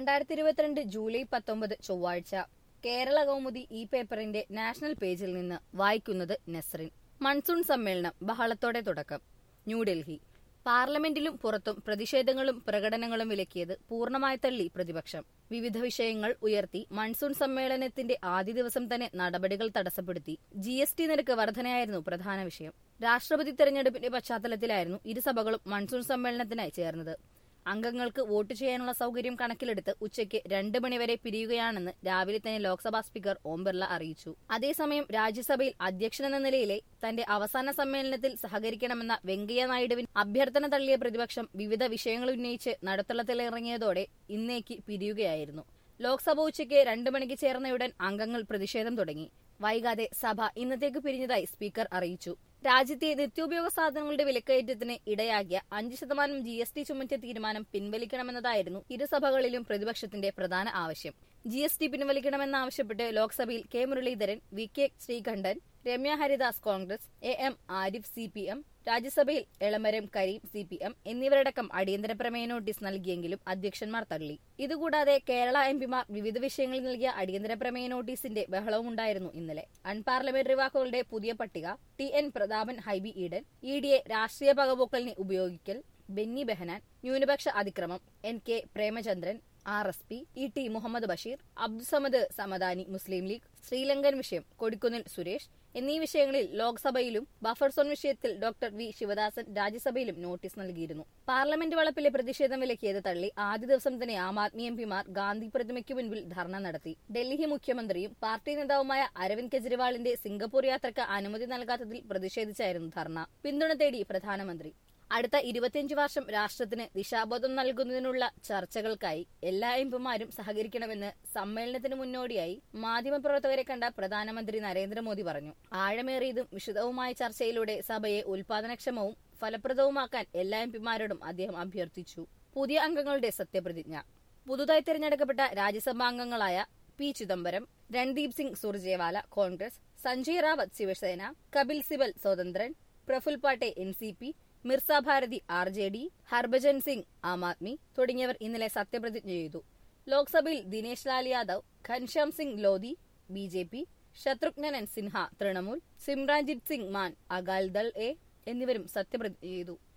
രണ്ടായിരത്തി ഇരുപത്തിരണ്ട് ജൂലൈ പത്തൊമ്പത് ചൊവ്വാഴ്ച കേരള കൗമുദി ഈ പേപ്പറിന്റെ നാഷണൽ പേജിൽ നിന്ന് വായിക്കുന്നത് നസ്രിൻ മൺസൂൺ സമ്മേളനം ബഹളത്തോടെ തുടക്കം ന്യൂഡൽഹി പാർലമെന്റിലും പുറത്തും പ്രതിഷേധങ്ങളും പ്രകടനങ്ങളും വിലക്കിയത് പൂർണ്ണമായി തള്ളി പ്രതിപക്ഷം വിവിധ വിഷയങ്ങൾ ഉയർത്തി മൺസൂൺ സമ്മേളനത്തിന്റെ ആദ്യ ദിവസം തന്നെ നടപടികൾ തടസ്സപ്പെടുത്തി ജി എസ് ടി നിരക്ക് വർധനയായിരുന്നു പ്രധാന വിഷയം രാഷ്ട്രപതി തെരഞ്ഞെടുപ്പിന്റെ പശ്ചാത്തലത്തിലായിരുന്നു ഇരുസഭകളും മൺസൂൺ സമ്മേളനത്തിനായി ചേർന്നത് അംഗങ്ങൾക്ക് വോട്ട് ചെയ്യാനുള്ള സൗകര്യം കണക്കിലെടുത്ത് ഉച്ചയ്ക്ക് രണ്ട് മണിവരെ പിരിയുകയാണെന്ന് രാവിലെ തന്നെ ലോക്സഭാ സ്പീക്കർ ഓം ബിർള അറിയിച്ചു അതേസമയം രാജ്യസഭയിൽ അധ്യക്ഷനെന്ന നിലയിലെ തന്റെ അവസാന സമ്മേളനത്തിൽ സഹകരിക്കണമെന്ന വെങ്കയ്യ നായിഡുവിൻ അഭ്യർത്ഥന തള്ളിയ പ്രതിപക്ഷം വിവിധ വിഷയങ്ങൾ ഉന്നയിച്ച് നടുത്തളത്തിലിറങ്ങിയതോടെ ഇന്നേക്ക് പിരിയുകയായിരുന്നു ലോക്സഭ ഉച്ചയ്ക്ക് രണ്ട് മണിക്ക് ചേർന്നയുടൻ അംഗങ്ങൾ പ്രതിഷേധം തുടങ്ങി വൈകാതെ സഭ ഇന്നത്തേക്ക് പിരിഞ്ഞതായി സ്പീക്കർ അറിയിച്ചു രാജ്യത്തെ നിത്യോപയോഗ സാധനങ്ങളുടെ വിലക്കയറ്റത്തിന് ഇടയാക്കിയ അഞ്ച് ശതമാനം ജി എസ് ടി ചുമത്തിയ തീരുമാനം പിൻവലിക്കണമെന്നതായിരുന്നു ഇരുസഭകളിലും പ്രതിപക്ഷത്തിന്റെ പ്രധാന ആവശ്യം ജി എസ് ടി പിൻവലിക്കണമെന്നാവശ്യപ്പെട്ട് ലോക്സഭയിൽ K Muraleedharan V K Sreekandan Ramya Haridas Congress A M Arif C P M രാജ്യസഭയിൽ Elamaram Kareem C P M എന്നിവരടക്കം അടിയന്തര പ്രമേയ നോട്ടീസ് നൽകിയെങ്കിലും അധ്യക്ഷന്മാർ തള്ളി ഇതുകൂടാതെ കേരള എംപിമാർ വിവിധ വിഷയങ്ങളിൽ നൽകിയ അടിയന്തര പ്രമേയ നോട്ടീസിന്റെ ബഹളവുമുണ്ടായിരുന്നു ഇന്നലെ അൺപാർലമെന്ററി വാക്കുകളുടെ പുതിയ പട്ടിക T N Prathapan Hibi Eden E ഡിയെ രാഷ്ട്രീയ പകപോക്കലിന് ഉപയോഗിക്കൽ ബെന്നി ബെഹനാൻ ന്യൂനപക്ഷ അതിക്രമം N K Premachandran R S P E T Muhammad Basheer Abdussamad Samadani Muslim League Sri Lankan വിഷയം കൊടിക്കുന്നിൽ സുരേഷ് എന്നീ വിഷയങ്ങളിൽ ലോക്സഭയിലും ബഫർ സോൺ വിഷയത്തിൽ ഡോക്ടർ വി ശിവദാസൻ രാജ്യസഭയിലും നോട്ടീസ് നൽകിയിരുന്നു പാർലമെന്റ് വളപ്പിലെ പ്രതിഷേധം വിലക്കിയത് തള്ളി ആദ്യ ദിവസം തന്നെ ആം ആദ്മി എംപിമാർ ഗാന്ധി പ്രതിമയ്ക്ക് മുൻപിൽ ധർണ നടത്തി ഡൽഹി മുഖ്യമന്ത്രിയും പാർട്ടി നേതാവുമായ അരവിന്ദ് കെജ്രിവാളിന്റെ സിംഗപ്പൂർ യാത്രയ്ക്ക് അനുമതി നൽകാത്തതിൽ പ്രതിഷേധിച്ചായിരുന്നു ധർണ പിന്തുണ തേടി പ്രധാനമന്ത്രി അടുത്ത ഇരുപത്തിയഞ്ച് വർഷം രാഷ്ട്രത്തിന് ദിശാബോധം നൽകുന്നതിനുള്ള ചർച്ചകൾക്കായി എല്ലാ എംപിമാരും സഹകരിക്കണമെന്ന് സമ്മേളനത്തിന് മുന്നോടിയായി മാധ്യമപ്രവർത്തകരെ കണ്ട പ്രധാനമന്ത്രി നരേന്ദ്രമോദി പറഞ്ഞു ആഴമേറിയതും വിശദവുമായ ചർച്ചയിലൂടെ സഭയെ ഉൽപാദനക്ഷമവും ഫലപ്രദവുമാക്കാൻ എല്ലാ എംപിമാരോടും അദ്ദേഹം അഭ്യർത്ഥിച്ചു പുതിയ അംഗങ്ങളുടെ സത്യപ്രതിജ്ഞ പുതുതായി തിരഞ്ഞെടുക്കപ്പെട്ട രാജ്യസഭാംഗങ്ങളായ പി ചിദംബരം രൺദീപ് സിംഗ് സുർജേവാല കോൺഗ്രസ് സഞ്ജയ് റാവത്ത് ശിവസേന കപിൽ സിബൽ സ്വതന്ത്രൻ Praful Patel N C P Mirza Bharti R J D Harbhajan Singh Aam Aadmi തുടങ്ങിയവർ ഇന്നലെ സത്യപ്രതിജ്ഞ ചെയ്തു ലോക്സഭയിൽ Dinesh Lal Yadav Ghanshyam Singh Lodhi B J P Shatrughan Sinha Trinamool Simranjit Singh Mann Akali Dal A എന്നിവരും സത്യപ്രതിജ്ഞ ചെയ്തു